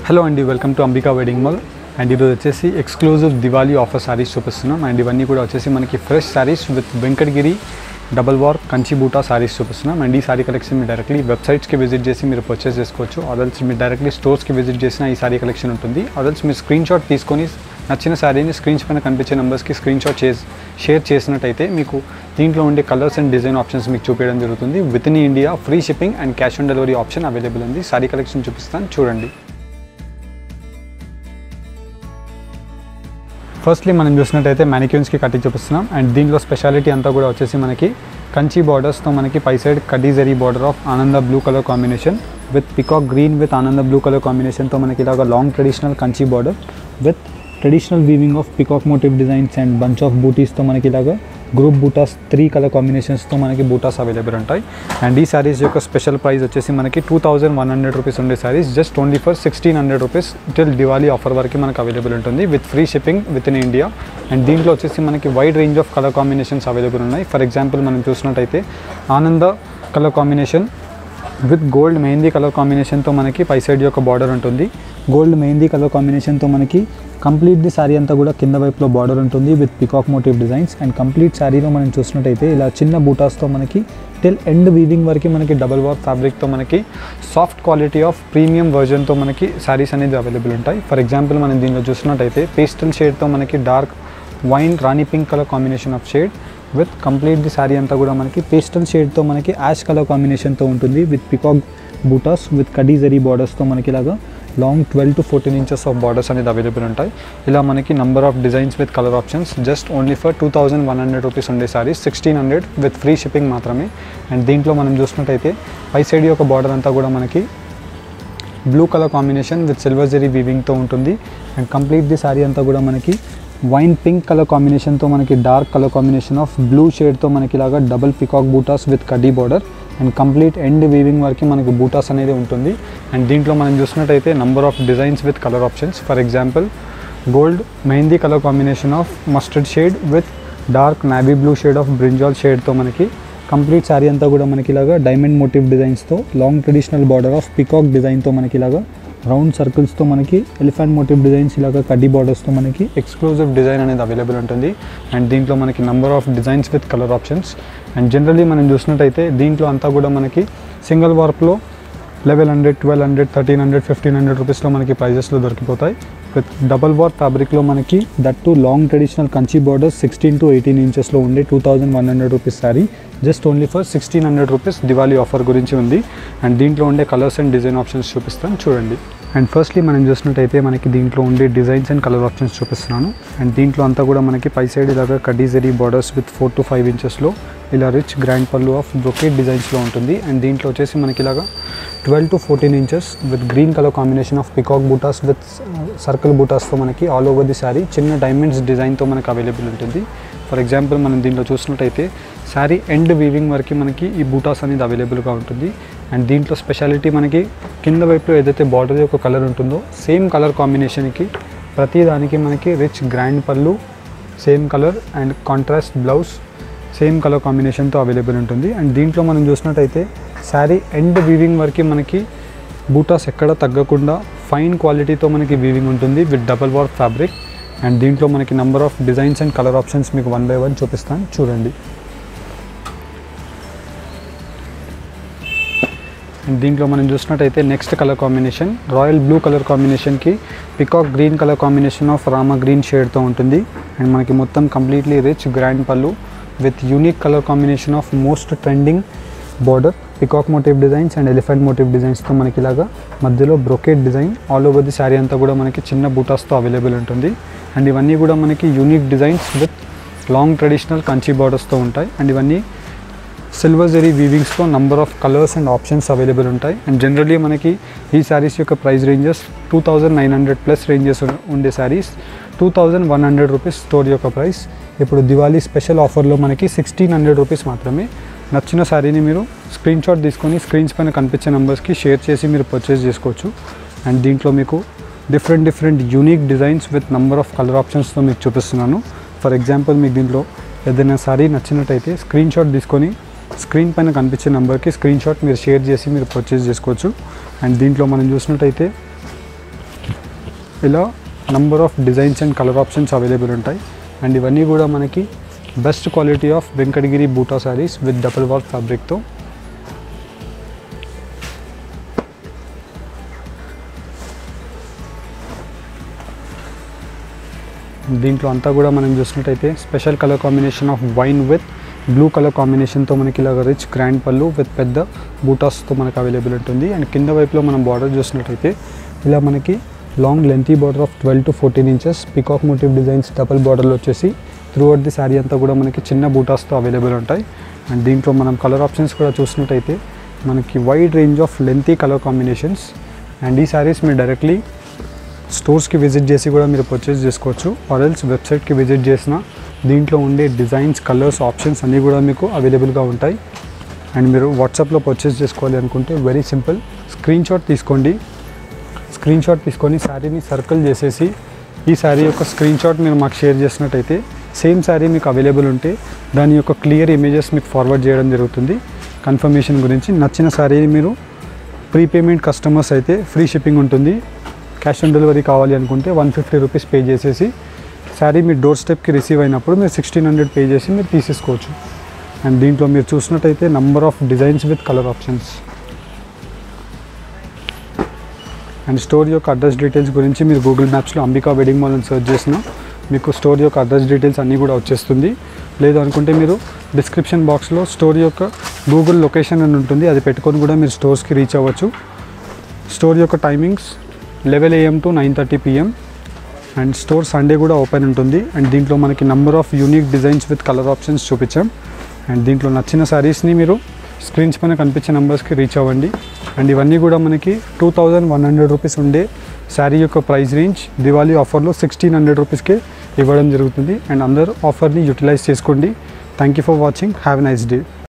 hello అండి welcome to Ambika wedding mall and ఈరోజు వచ్చేసి ఎక్స్క్లూజివ్ దివాళీ ఆఫర్ శారీస్ చూపిస్తున్నాం అండ్ ఇవన్నీ కూడా వచ్చేసి మనకి fresh saris with Venkatagiri double warp Kanchi buta saris చూపిస్తున్నాం అండ్ ఈ శారీ కలెక్షన్ మీరు డైరెక్ట్లీ వెబ్సైట్స్కి విజిట్ చేసి మీరు పర్చేస్ చేసుకోవచ్చు అదల్స్ మీరు డైరెక్ట్లీ స్టోర్స్కి విజిట్ చేసిన ఈ శారీ కలెక్షన్ ఉంటుంది అదల్స్ మీరు స్క్రీన్ షాట్ తీసుకొని నచ్చిన శారీని స్క్రీన్స్ పైన కనిపించే నెంబర్స్కి స్క్రీన్ షాట్ చేసి షేర్ చేసినట్టయితే మీకు దీంట్లో ఉండే కలర్స్ అండ్ డిజైన్ ఆప్షన్స్ మీకు చూపించడం జరుగుతుంది with in India free shipping and cash on delivery option available ఉంది శారీ కలెక్షన్ చూపిస్తాను చూడండి ఫస్ట్లీ మనం చూసినట్టయితే మ్యానిక్యూన్స్కి కట్టి చూపిస్తున్నాం అండ్ దీంట్లో స్పెషాలిటీ అంతా కూడా వచ్చేసి మనకి కంచి బార్డర్స్తో మనకి పై సైడ్ కడీజరీ border of Ananda blue colour combination with peacock green with Ananda blue colour కాంబినేషన్తో మనకి ఇలాగ long traditional Kanchi border with traditional weaving of peacock motive designs and bunch of బూటీస్తో మనకి ఇలాగ గ్రూప్ బూటాస్ త్రీ కలర్ కాంబినేషన్స్తో మనకి బూటాస్ అవైలబుల్ ఉంటాయి అండ్ ఈ శారీస్ యొక్క స్పెషల్ ప్రైస్ వచ్చేసి మనకి two thousand one hundred rupees ఉండే saris just only for sixteen hundred rupees till Diwali offer వరకు మనకు అవైలబుల్ ఉంటుంది with free shipping with in India and దీంట్లో వచ్చేసి మనకి wide range of colour combinations available ఉన్నాయి ఫర్ ఎగ్జాంపుల్ మనం చూసినట్టయితే Ananda colour combination with gold mehndi colour కాంబినేషన్తో మనకి పై సైడ్ యొక్క బార్డర్ ఉంటుంది గోల్డ్ మెహందీ కలర్ కాంబినేషన్తో మనకి కంప్లీట్ ది శారీ అంతా కూడా కింద వైపులో బార్డర్ ఉంటుంది with peacock motive designs and complete శారీలో మనం చూసినట్టయితే ఇలా చిన్న బూటాస్తో మనకి టిల్ ఎండ్ వీవింగ్ వరకు మనకి డబల్ వార్ ఫ్యాబ్రిక్తో మనకి సాఫ్ట్ క్వాలిటీ ఆఫ్ ప్రీమియం వర్జన్తో మనకి శారీస్ అనేది అవైలబుల్ ఉంటాయి ఫర్ ఎగ్జాంపుల్ మనం దీనిలో చూసినట్టయితే పేస్టల్ షేడ్తో మనకి dark wine rani pink colour combination of shade with complete the sari అంతా కూడా మనకి పేస్టల్ షేడ్తో మనకి యాష్ కలర్ కాంబినేషన్తో ఉంటుంది విత్ పికాక్ బూటాస్ విత్ కడీ జరీ బార్డర్స్తో మనకి ఇలాగా long twelve to fourteen inches of borders అనేది అవైలబుల్ ఉంటాయి ఇలా మనకి number of designs with colour options just only for two thousand one hundred rupees ఉండే saris sixteen hundred with free shipping మాత్రమే అండ్ దీంట్లో మనం చూసినట్టయితే పై సైడ్ యొక్క బార్డర్ అంతా కూడా మనకి blue colour combination with silver zari వీవింగ్తో ఉంటుంది అండ్ కంప్లీట్ ది శారీ అంతా కూడా మనకి వైన్ పింక్ కలర్ కాంబినేషన్తో మనకి dark colour combination of blue షేడ్తో మనకి ఇలాగా డబల్ పికాక్ బూటాస్ విత్ కడ్డీ border and complete end weaving వరకు మనకి బూటాస్ అనేది ఉంటుంది అండ్ దీంట్లో మనం చూసినట్టయితే number of designs with colour options for example gold mehndi colour combination of mustard shade with dark navy blue shade of brinjal షేడ్తో మనకి కంప్లీట్ శారీ అంతా కూడా మనకి ఇలాగా డైమండ్ మోటివ్ డిజైన్స్తో long traditional border of peacock డిజైన్తో మనకి ఇలాగా రౌండ్ సర్కిల్స్తో మనకి ఎలిఫెంట్ మోటివ్ డిజైన్స్ ఇలాగా కడ్డీ బార్డర్స్తో మనకి ఎక్స్క్లూజివ్ డిజైన్ అనేది అవైలబుల్ ఉంటుంది అండ్ దీంట్లో మనకి number of designs with colour options and generally మనం చూసినట్టయితే దీంట్లో అంతా కూడా మనకి సింగిల్ వార్ప్లో eleven hundred twelve hundred thirteen hundred fifteen hundred రూపీస్లో మనకి ప్రైజెస్లో దొరికిపోతాయి విత్ డబల్ వార్ ఫ్యాబ్రిక్లో మనకి that too long traditional Kanchi borders sixteen to eighteen ఇంచెస్లో ఉండే two thousand one hundred rupees sari just only for sixteen hundred rupees Diwali offer గురించి ఉంది అండ్ దీంట్లో ఉండే కలర్స్ అండ్ డిజైన్ ఆప్షన్స్ చూపిస్తాను చూడండి అండ్ ఫస్ట్లీ మనం చూసినట్టయితే మనకి దీంట్లో ఉండే డిజైన్స్ అండ్ కలర్ ఆప్షన్స్ చూపిస్తున్నాను అండ్ దీంట్లో అంతా కూడా మనకి పై సైడ్ ఇలాగా కడీజరీ borders with four to five ఇంచెస్లో ఇలా rich grand pallu of brocade డిజైన్స్లో ఉంటుంది అండ్ దీంట్లో వచ్చేసి మనకి ఇలాగా twelve to fourteen inches with green colour combination of peacock butas with circle బూటాస్తో మనకి ఆల్ ఓవర్ ది శారీ చిన్న డైమండ్స్ డిజైన్తో మనకి అవైలబుల్ ఉంటుంది ఫర్ ఎగ్జాంపుల్ మనం దీంట్లో చూసినట్టయితే శారీ ఎండ్ వీవింగ్ వరకు మనకి ఈ బూటాస్ అనేది అవైలబుల్గా ఉంటుంది అండ్ దీంట్లో స్పెషాలిటీ మనకి కింద వైపులో ఏదైతే బార్డర్ యొక్క కలర్ ఉంటుందో సేమ్ కలర్ కాంబినేషన్కి ప్రతి దానికి మనకి rich grand pallu same colour and contrast blouse same colour కాంబినేషన్తో అవైలబుల్ ఉంటుంది అండ్ దీంట్లో మనం చూసినట్టయితే శారీ ఎండ్ వీవింగ్ వరకు మనకి బూటాస్ ఎక్కడ తగ్గకుండా ఫైన్ క్వాలిటీతో మనకి వీవింగ్ ఉంటుంది with double warp fabric and దీంట్లో మనకి number of designs and colour options మీకు వన్ బై వన్ చూపిస్తాను చూడండి అండ్ దీంట్లో మనం చూసినట్టయితే next colour combination royal blue colour కాంబినేషన్కి peacock green colour combination of Rama green షేడ్తో ఉంటుంది అండ్ మనకి మొత్తం completely rich grand pallu with unique colour combination of most trending border peacock motive designs and elephant motive డిజైన్స్తో మనకి ఇలాగా మధ్యలో brocade design all over the sari అంతా కూడా మనకి చిన్న బూటాస్తో అవైలబుల్ ఉంటుంది అండ్ ఇవన్నీ కూడా మనకి unique designs with long traditional Kanchi బార్డర్స్తో ఉంటాయి అండ్ ఇవన్నీ సిల్వర్ జెరీ వీవింగ్స్తో number of colours and options available ఉంటాయి అండ్ జనరల్లీ మనకి ఈ శారీస్ యొక్క price ranges two thousand nine hundred plus ranges ఉండే saris two thousand one hundred rupees store యొక్క ప్రైస్ ఇప్పుడు దివాళీ స్పెషల్ ఆఫర్లో మనకి సిక్స్టీన్ హండ్రెడ్ రూపీస్ మాత్రమే నచ్చిన శారీని మీరు స్క్రీన్ షాట్ తీసుకొని స్క్రీన్స్ పైన కనిపించే నెంబర్స్కి షేర్ చేసి మీరు పర్చేస్ చేసుకోవచ్చు అండ్ దీంట్లో మీకు different different unique designs with number of colour ఆప్షన్స్తో మీకు చూపిస్తున్నాను ఫర్ ఎగ్జాంపుల్ మీకు దీంట్లో ఏదైనా శారీ నచ్చినట్టయితే స్క్రీన్ షాట్ తీసుకొని స్క్రీన్ పైన కనిపించే నెంబర్కి స్క్రీన్ షాట్ మీరు షేర్ చేసి మీరు పర్చేస్ చేసుకోవచ్చు అండ్ దీంట్లో మనం చూసినట్టయితే ఇలా number of designs and colour options available ఉంటాయి అండ్ ఇవన్నీ కూడా మనకి best quality of Venkatagiri buta saris with double warp ఫ్యాబ్రిక్తో దీంట్లో అంతా కూడా మనం చూసినట్టయితే special colour combination of wine with blue colour కాంబినేషన్తో మనకి ఇలాగ రిచ్ గ్రాండ్ పళ్ళు విత్ పెద్ద బూటాస్తో మనకు అవైలబుల్ ఉంటుంది అండ్ కింద వైపులో మనం బార్డర్ చూసినట్టయితే ఇలా మనకి long lengthy border of twelve to fourteen inches peacock motive designs double బార్డర్లో వచ్చేసి త్రూ అవుట్ ది శారీ అంతా కూడా మనకి చిన్న బూటాస్తో అవైలబుల్ ఉంటాయి అండ్ దీంట్లో మనం కలర్ ఆప్షన్స్ కూడా చూసినట్టయితే మనకి wide range of lengthy colour combinations and ఈ శారీస్ మీరు డైరెక్ట్లీ స్టోర్స్కి విజిట్ చేసి కూడా మీరు పర్చేస్ చేసుకోవచ్చు ఆర్ ఎల్స్ వెబ్సైట్కి విజిట్ చేసిన దీంట్లో ఉండే డిజైన్స్ కలర్స్ ఆప్షన్స్ అన్నీ కూడా మీకు అవైలబుల్గా ఉంటాయి అండ్ మీరు వాట్సాప్లో పర్చేస్ చేసుకోవాలి అనుకుంటే వెరీ సింపుల్ స్క్రీన్ షాట్ తీసుకోండి స్క్రీన్ షాట్ తీసుకొని శారీని సర్కిల్ చేసేసి ఈ శారీ యొక్క స్క్రీన్ షాట్ మీరు మాకు షేర్ చేసినట్టయితే సేమ్ శారీ మీకు అవైలబుల్ ఉంటే దాని యొక్క క్లియర్ ఇమేజెస్ మీకు ఫార్వర్డ్ చేయడం జరుగుతుంది కన్ఫర్మేషన్ గురించి నచ్చిన శారీని మీరు ప్రీపేమెంట్ కస్టమర్స్ అయితే ఫ్రీ షిప్పింగ్ ఉంటుంది క్యాష్ ఆన్ డెలివరీ కావాలి అనుకుంటే వన్ ఫిఫ్టీ రూపీస్ పే చేసేసి శారీ మీ డోర్ స్టెప్కి రిసీవ్ అయినప్పుడు మీరు సిక్స్టీన్ హండ్రెడ్ పే చేసి మీరు తీసేసుకోవచ్చు అండ్ దీంట్లో మీరు చూసినట్టయితే number of designs with colour options and store యొక్క అడ్రస్ డీటెయిల్స్ గురించి మీరు గూగుల్ మ్యాప్స్లో అంబికా వెడ్డింగ్ మాల్ అని సెర్చ్ చేసిన మీకు స్టోర్ యొక్క అడ్రస్ డీటెయిల్స్ అన్నీ కూడా వచ్చేస్తుంది లేదు అనుకుంటే మీరు డిస్క్రిప్షన్ బాక్స్లో స్టోర్ యొక్క గూగుల్ లొకేషన్ అని ఉంటుంది అది పెట్టుకొని కూడా మీరు స్టోర్స్కి రీచ్ అవ్వచ్చు స్టోర్ యొక్క timings eleven AM to nine thirty PM and store Sunday కూడా ఓపెన్ ఉంటుంది అండ్ దీంట్లో మనకి number of unique designs with colour options చూపించాం అండ్ దీంట్లో నచ్చిన శారీస్ని మీరు స్క్రీన్స్ పైన కనిపించే నెంబర్స్కి రీచ్ అవ్వండి అండ్ ఇవన్నీ కూడా మనకి two thousand one hundred rupees ఉండే శారీ యొక్క ప్రైస్ రేంజ్ దివాళీ ఆఫర్లో సిక్స్టీన్ హండ్రెడ్ రూపీస్కే ఇవ్వడం జరుగుతుంది అండ్ అందరూ ఆఫర్ని యూటిలైజ్ చేసుకోండి thank you for watching have a nice day